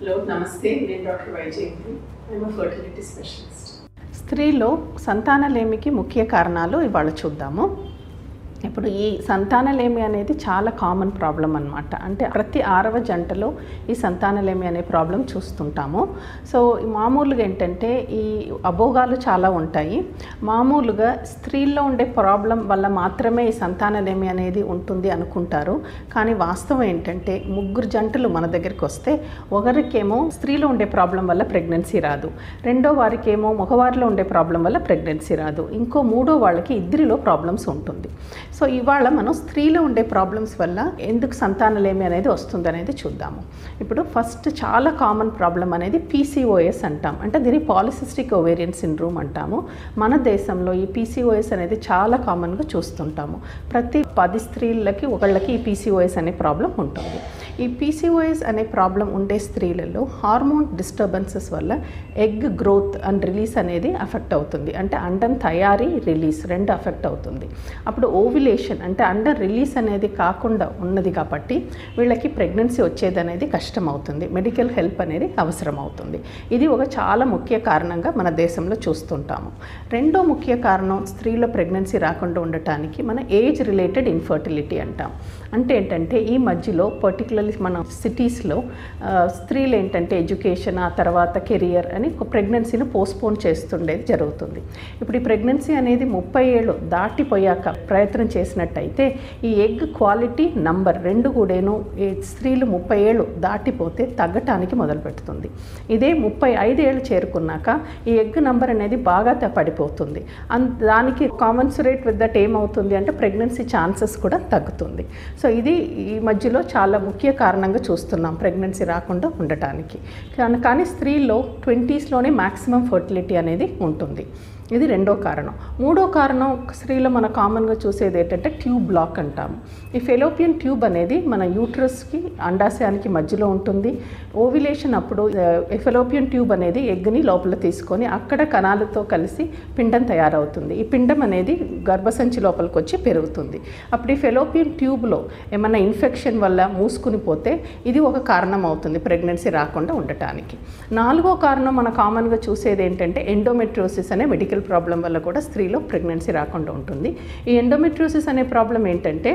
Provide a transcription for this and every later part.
hello namaste నేను doctor Vaijayanthi I'm fertility specialist స్త్రీలో సంతానలేమికి ముఖ్య కారణాలు ఇవాళ చూద్దాము ఇప్పుడు ఈ సంతానలేమి అనేది చాలా కామన్ ప్రాబ్లం అనమాట అంటే ప్రతి ఆరవ జంటలో ఈ సంతానలేమి అనే ప్రాబ్లం చూస్తుంటాము సో మామూలుగా ఏంటంటే ఈ అభోగాలు చాలా ఉంటాయి మామూలుగా స్త్రీల్లో ఉండే ప్రాబ్లం వల్ల మాత్రమే ఈ సంతానలేమి అనేది ఉంటుంది అనుకుంటారు కానీ వాస్తవం ఏంటంటే ముగ్గురు జంటలు మన దగ్గరికి వస్తే ఒకరికేమో స్త్రీలో ఉండే ప్రాబ్లం వల్ల ప్రెగ్నెన్సీ రాదు రెండో వారికేమో మగవారిలో ఉండే ప్రాబ్లం వల్ల ప్రెగ్నెన్సీ రాదు ఇంకో మూడో వాళ్ళకి ఇద్దరిలో ప్రాబ్లమ్స్ ఉంటుంది సో ఇవాళ మనం స్త్రీలో ఉండే ప్రాబ్లమ్స్ వల్ల ఎందుకు సంతానలేమి అనేది వస్తుంది అనేది చూద్దాము ఇప్పుడు ఫస్ట్ చాలా కామన్ ప్రాబ్లం అనేది పీసీఓఎస్ అంటాం అంటే దీన్ని పాలిసిస్టిక్ ఓవేరియన్ సిండ్రోమ్ అంటాము మన దేశంలో ఈ పీసీఓఎస్ అనేది చాలా కామన్గా చూస్తుంటాము ప్రతి పది స్త్రీలకి ఒకళ్ళకి ఈ పీసీఓఎస్ అనే ప్రాబ్లం ఉంటుంది ఈ పీసీఓఎస్ అనే ప్రాబ్లం ఉండే స్త్రీలలో హార్మోన్ డిస్టర్బెన్సెస్ వల్ల ఎగ్ గ్రోత్ అండ్ రిలీజ్ అనేది అఫెక్ట్ అవుతుంది అంటే అండం తయారీ రిలీజ్ రెండు అఫెక్ట్ అవుతుంది అప్పుడు ఓవిలేషన్ అంటే అండర్ రిలీజ్ అనేది కాకుండా ఉన్నది కాబట్టి వీళ్ళకి ప్రెగ్నెన్సీ వచ్చేది అనేది కష్టం అవుతుంది మెడికల్ హెల్ప్ అనేది అవసరం అవుతుంది ఇది ఒక చాలా ముఖ్య కారణంగా మన దేశంలో చూస్తుంటాము రెండో ముఖ్య కారణం స్త్రీలో ప్రెగ్నెన్సీ రాకుండా ఉండటానికి మన ఏజ్ రిలేటెడ్ ఇన్ఫర్టిలిటీ అంటాం అంటే ఏంటంటే ఈ మధ్యలో పర్టికులర్లీ మన సిటీస్లో స్త్రీలు ఏంటంటే ఎడ్యుకేషన్ ఆ తర్వాత కెరియర్ అని ప్రెగ్నెన్సీని పోస్ట్పోన్ చేస్తుండేది జరుగుతుంది ఇప్పుడు ఈ ప్రెగ్నెన్సీ అనేది ముప్పై ఏళ్ళు దాటిపోయాక ప్రయత్నం చేసినట్టయితే ఈ ఎగ్ క్వాలిటీ నంబర్ రెండు కూడాను ఈ స్త్రీలు ముప్పై ఏళ్ళు దాటిపోతే తగ్గటానికి మొదలు పెడుతుంది ఇదే ముప్పై ఐదు ఏళ్ళు చేరుకున్నాక ఈ ఎగ్ నంబర్ అనేది బాగా త- పడిపోతుంది అన్ దానికి కామన్సురేట్ విత్ దట్ ఏమవుతుంది అంటే ప్రెగ్నెన్సీ ఛాన్సెస్ కూడా తగ్గుతుంది సో ఇది ఈ మధ్యలో చాలా ముఖ్య కారణంగా చూస్తున్నాం ప్రెగ్నెన్సీ రాకుండా ఉండటానికి కానీ కానీ స్త్రీల్లో ట్వంటీస్లోనే మ్యాక్సిమం ఫర్టిలిటీ అనేది ఉంటుంది ఇది రెండో కారణం మూడో కారణం స్త్రీలో మన కామన్గా చూసేది ఏంటంటే ట్యూబ్ బ్లాక్ అంటాము ఈ ఫెలోపియన్ ట్యూబ్ అనేది మన యూట్రస్కి అండాశయానికి మధ్యలో ఉంటుంది ఓవిలేషన్ అప్పుడు ఫెలోపియన్ ట్యూబ్ అనేది ఎగ్ని లోపల తీసుకొని అక్కడ కణాలతో కలిసి పిండం తయారవుతుంది ఈ పిండం అనేది గర్భసంచి లోపలికి వచ్చి పెరుగుతుంది అప్పుడు ఈ ఫెలోపియన్ ట్యూబ్లో ఏమైనా ఇన్ఫెక్షన్ వల్ల మూసుకుని పోతే ఇది ఒక కారణం అవుతుంది ప్రెగ్నెన్సీ రాకుండా ఉండటానికి నాలుగో కారణం మన కామన్గా చూసేది ఏంటంటే ఎండోమెట్రోసిస్ అనే మెడికల్ ప్రాబ్లం వల్ల కూడా స్త్రీలో ప్రెగ్నెన్సీ రాకుండా ఉంటుంది ఈ ఎండోమెట్రోసిస్ అనే ప్రాబ్లం ఏంటంటే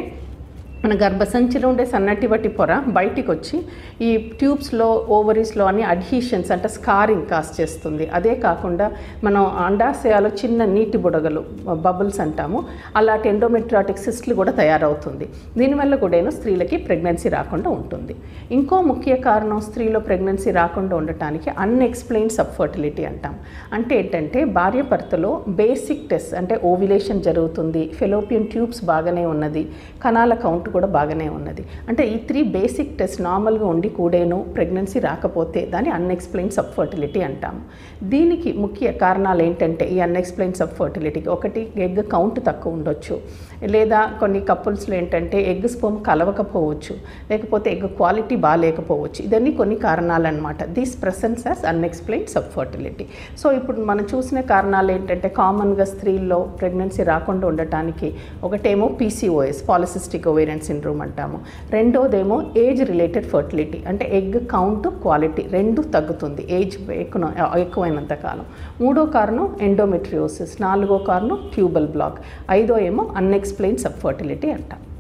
మన గర్భసంచిలో ఉండే సన్నటి వట్టి పొర బయటికి వచ్చి ఈ ట్యూబ్స్లో ఓవరీస్లో అన్ని అడ్హీషన్స్ అంటే స్కారింగ్ కాస్ చేస్తుంది అదే కాకుండా మనం అండాశయాలు చిన్న నీటి బుడగలు బబుల్స్ అంటాము అలాంటి ఎండోమెట్రాటిక్ సిస్ట్లు కూడా తయారవుతుంది దీనివల్ల కూడా స్త్రీలకి ప్రెగ్నెన్సీ రాకుండా ఉంటుంది ఇంకో ముఖ్య కారణం స్త్రీలో ప్రెగ్నెన్సీ రాకుండా ఉండటానికి అన్ఎక్స్ప్లెయిన్ సబ్ఫర్టిలిటీ అంటాం అంటే ఏంటంటే భార్యాభర్తలో బేసిక్ టెస్ట్ అంటే ఓవిలేషన్ జరుగుతుంది ఫెలోపియన్ ట్యూబ్స్ బాగానే ఉన్నది కణాల కౌంట్ కూడా బాగానే ఉన్నది అంటే ఈ త్రీ బేసిక్ టెస్ట్ నార్మల్గా ఉండి కూడాను ప్రెగ్నెన్సీ రాకపోతే దాన్ని అన్ఎక్స్ప్లెయిన్ సబ్ఫర్టిలిటీ అంటాము దీనికి ముఖ్య కారణాలు ఏంటంటే ఈ అన్ఎక్స్ప్లెయిన్ సబ్ఫర్టిలిటీకి ఒకటి ఎగ్ కౌంట్ తక్కువ ఉండొచ్చు లేదా కొన్ని కపుల్స్లో ఏంటంటే ఎగ్ స్పోమ్ కలవకపోవచ్చు లేకపోతే ఎగ్ క్వాలిటీ బాగాలేకపోవచ్చు ఇదన్నీ కొన్ని కారణాలు అనమాట these presence as unexplain subfertility so ఇప్పుడు మనం చూసిన కారణాలు ఏంటంటే కామన్గా స్త్రీల్లో ప్రెగ్నెన్సీ రాకుండా ఉండటానికి ఒకటేమో పీసీఓఎస్ పాలిసిస్టిక్ ఓవేరియన్ సిండ్రోమ్ అంటాము రెండోదేమో ఏజ్ రిలేటెడ్ ఫర్టిలిటీ అంటే ఎగ్ కౌంట్ క్వాలిటీ రెండు తగ్గుతుంది ఏజ్ ఎక్కువ ఎక్కువైనంత కాలం మూడో కారణం ఎండోమెట్రియోసిస్ నాలుగో కారణం ట్యూబల్ బ్లాక్ ఐదో ఏమో అన్ఎక్స్ప్లెయిన్ సబ్ఫర్టిలిటీ అంటాం